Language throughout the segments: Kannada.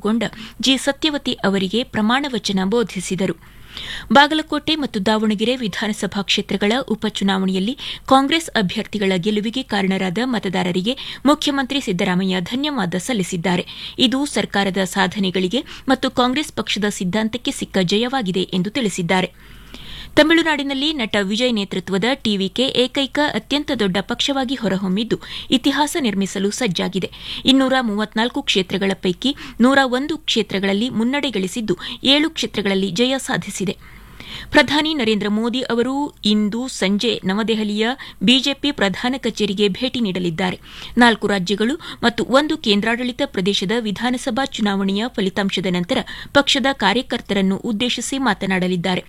ಪಾಲ್ಗೊಂಡ ಜಿ ಸತ್ಯವತಿ ಅವರಿಗೆ ಪ್ರಮಾಣ ವಚನ ಬೋಧಿಸಿದರು ಬಾಗಲಕೋಟೆ ಮತ್ತು ದಾವಣಗೆರೆ ವಿಧಾನಸಭಾ ಕ್ಷೇತ್ರಗಳ ಉಪಚುನಾವಣೆಯಲ್ಲಿ ಕಾಂಗ್ರೆಸ್ ಅಭ್ಯರ್ಥಿಗಳ ಗೆಲುವಿಗೆ ಕಾರಣರಾದ ಮತದಾರರಿಗೆ ಮುಖ್ಯಮಂತ್ರಿ ಸಿದ್ದರಾಮಯ್ಯ ಧನ್ಯವಾದ ಸಲ್ಲಿಸಿದ್ದಾರೆ ಇದು ಸರ್ಕಾರದ ಸಾಧನೆಗಳಿಗೆ ಮತ್ತು ಕಾಂಗ್ರೆಸ್ ಪಕ್ಷದ ಸಿದ್ದಾಂತಕ್ಕೆ ಸಿಕ್ಕ ಜಯವಾಗಿದೆ ಎಂದು ತಿಳಿಸಿದ್ದಾರೆ ತಮಿಳುನಾಡಿನಲ್ಲಿ ನಟ ವಿಜಯ್ ನೇತೃತ್ವದ ಟಿವಿಕೆ ಏಕೈಕ ಅತ್ಯಂತ ದೊಡ್ಡ ಪಕ್ಷವಾಗಿ ಹೊರಹೊಮ್ಮಿದ್ದು ಇತಿಹಾಸ ನಿರ್ಮಿಸಲು ಸಜ್ಜಾಗಿದೆ ಇನ್ನೂರ ಮೂವತ್ನಾಲ್ಕು ಕ್ಷೇತ್ರಗಳ ಪೈಕಿ ನೂರ ಒಂದು ಕ್ಷೇತ್ರಗಳಲ್ಲಿ ಮುನ್ನಡೆ ಗಳಿಸಿದ್ದು ಏಳು ಕ್ಷೇತ್ರಗಳಲ್ಲಿ ಜಯ ಸಾಧಿಸಿದೆ ಪ್ರಧಾನಿ ನರೇಂದ್ರ ಮೋದಿ ಅವರು ಇಂದು ಸಂಜೆ ನವದೆಹಲಿಯ ಬಿಜೆಪಿ ಪ್ರಧಾನ ಕಚೇರಿಗೆ ಭೇಟಿ ನೀಡಲಿದ್ದಾರೆ ನಾಲ್ಕು ರಾಜ್ಯಗಳು ಮತ್ತು ಒಂದು ಕೇಂದ್ರಾಡಳಿತ ಪ್ರದೇಶದ ವಿಧಾನಸಭಾ ಚುನಾವಣೆಯ ಫಲಿತಾಂಶದ ನಂತರ ಪಕ್ಷದ ಕಾರ್ಯಕರ್ತರನ್ನು ಉದ್ದೇಶಿಸಿ ಮಾತನಾಡಲಿದ್ದಾರೆ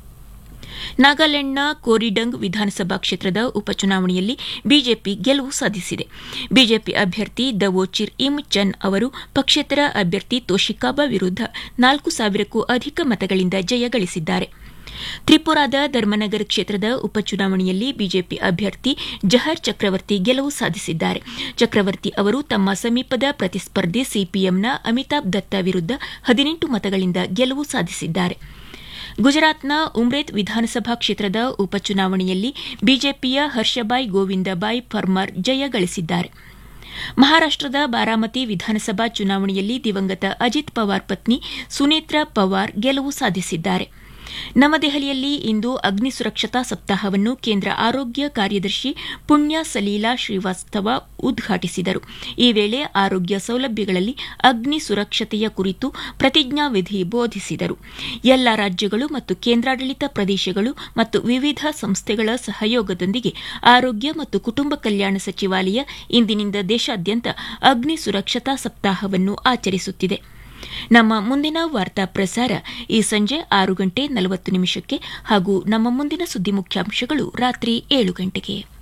ನಾಗಾಲ್ಯಾಂಡ್ನ ಕೋರಿಡಂಗ್ ವಿಧಾನಸಭಾ ಕ್ಷೇತ್ರದ ಉಪಚುನಾವಣೆಯಲ್ಲಿ ಬಿಜೆಪಿ ಗೆಲುವು ಸಾಧಿಸಿದೆ ಬಿಜೆಪಿ ಅಭ್ಯರ್ಥಿ ದವೋಚಿರ್ ಇಮ್ ಚನ್ ಅವರು ಪಕ್ಷೇತರ ಅಭ್ಯರ್ಥಿ ತೋಶಿಕಾಬಾ ವಿರುದ್ಧ ನಾಲ್ಕು ಸಾವಿರಕ್ಕೂ ಅಧಿಕ ಮತಗಳಿಂದ ಜಯ ಗಳಿಸಿದ್ದಾರೆ ತ್ರಿಪುರಾದ ಧರ್ಮನಗರ್ ಕ್ಷೇತ್ರದ ಉಪಚುನಾವಣೆಯಲ್ಲಿ ಬಿಜೆಪಿ ಅಭ್ಯರ್ಥಿ ಜಹರ್ ಚಕ್ರವರ್ತಿ ಗೆಲುವು ಸಾಧಿಸಿದ್ದಾರೆ ಚಕ್ರವರ್ತಿ ಅವರು ತಮ್ಮ ಸಮೀಪದ ಪ್ರತಿಸ್ಪರ್ಧಿ ಸಿಪಿಎಂನ ಅಮಿತಾಬ್ ದತ್ತ ವಿರುದ್ಧ ಹದಿನೆಂಟು ಮತಗಳಿಂದ ಗೆಲುವು ಸಾಧಿಸಿದ್ದಾರೆ ಗುಜರಾತ್ನ ಉಮ್ರೇತ್ ವಿಧಾನಸಭಾ ಕ್ಷೇತ್ರದ ಉಪಚುನಾವಣೆಯಲ್ಲಿ ಬಿಜೆಪಿಯ ಹರ್ಷಬಾಯ್ ಗೋವಿಂದಬಾಯ್ ಫರ್ಮರ್ ಜಯ ಗಳಿಸಿದ್ದಾರೆ ಮಹಾರಾಷ್ಟದ ಬಾರಾಮತಿ ವಿಧಾನಸಭಾ ಚುನಾವಣೆಯಲ್ಲಿ ದಿವಂಗತ ಅಜಿತ್ ಪವಾರ್ ಪತ್ನಿ ಸುನೇತ್ರಾ ಪವಾರ್ ಗೆಲುವು ಸಾಧಿಸಿದ್ದಾರೆ ನವದೆಹಲಿಯಲ್ಲಿ ಇಂದು ಅಗ್ನಿ ಸುರಕ್ಷತಾ ಸಪ್ತಾಹವನ್ನು ಕೇಂದ್ರ ಆರೋಗ್ಯ ಕಾರ್ಯದರ್ಶಿ ಪುಣ್ಯ ಸಲೀಲಾ ಶ್ರೀವಾಸ್ತವ ಉದ್ಘಾಟಿಸಿದರು ಈ ವೇಳೆ ಆರೋಗ್ಯ ಸೌಲಭ್ಯಗಳಲ್ಲಿ ಅಗ್ನಿ ಸುರಕ್ಷತೆಯ ಕುರಿತು ಪ್ರತಿಜ್ಞಾವಿಧಿ ಬೋಧಿಸಿದರು ಎಲ್ಲ ರಾಜ್ಯಗಳು ಮತ್ತು ಕೇಂದ್ರಾಡಳಿತ ಪ್ರದೇಶಗಳು ಮತ್ತು ವಿವಿಧ ಸಂಸ್ಥೆಗಳ ಸಹಯೋಗದೊಂದಿಗೆ ಆರೋಗ್ಯ ಮತ್ತು ಕುಟುಂಬ ಕಲ್ಯಾಣ ಸಚಿವಾಲಯ ಇಂದಿನಿಂದ ದೇಶಾದ್ಯಂತ ಅಗ್ನಿ ಸುರಕ್ಷತಾ ಸಪ್ತಾಹವನ್ನು ಆಚರಿಸುತ್ತಿದೆ ನಮ್ಮ ಮುಂದಿನ ವಾರ್ತಾ ಪ್ರಸಾರ ಈ ಸಂಜೆ ಆರು ಗಂಟೆ ನಲವತ್ತು ನಿಮಿಷಕ್ಕೆ ಹಾಗೂ ನಮ್ಮ ಮುಂದಿನ ಸುದ್ದಿ ಮುಖ್ಯಾಂಶಗಳು ರಾತ್ರಿ ಏಳು ಗಂಟೆಗೆ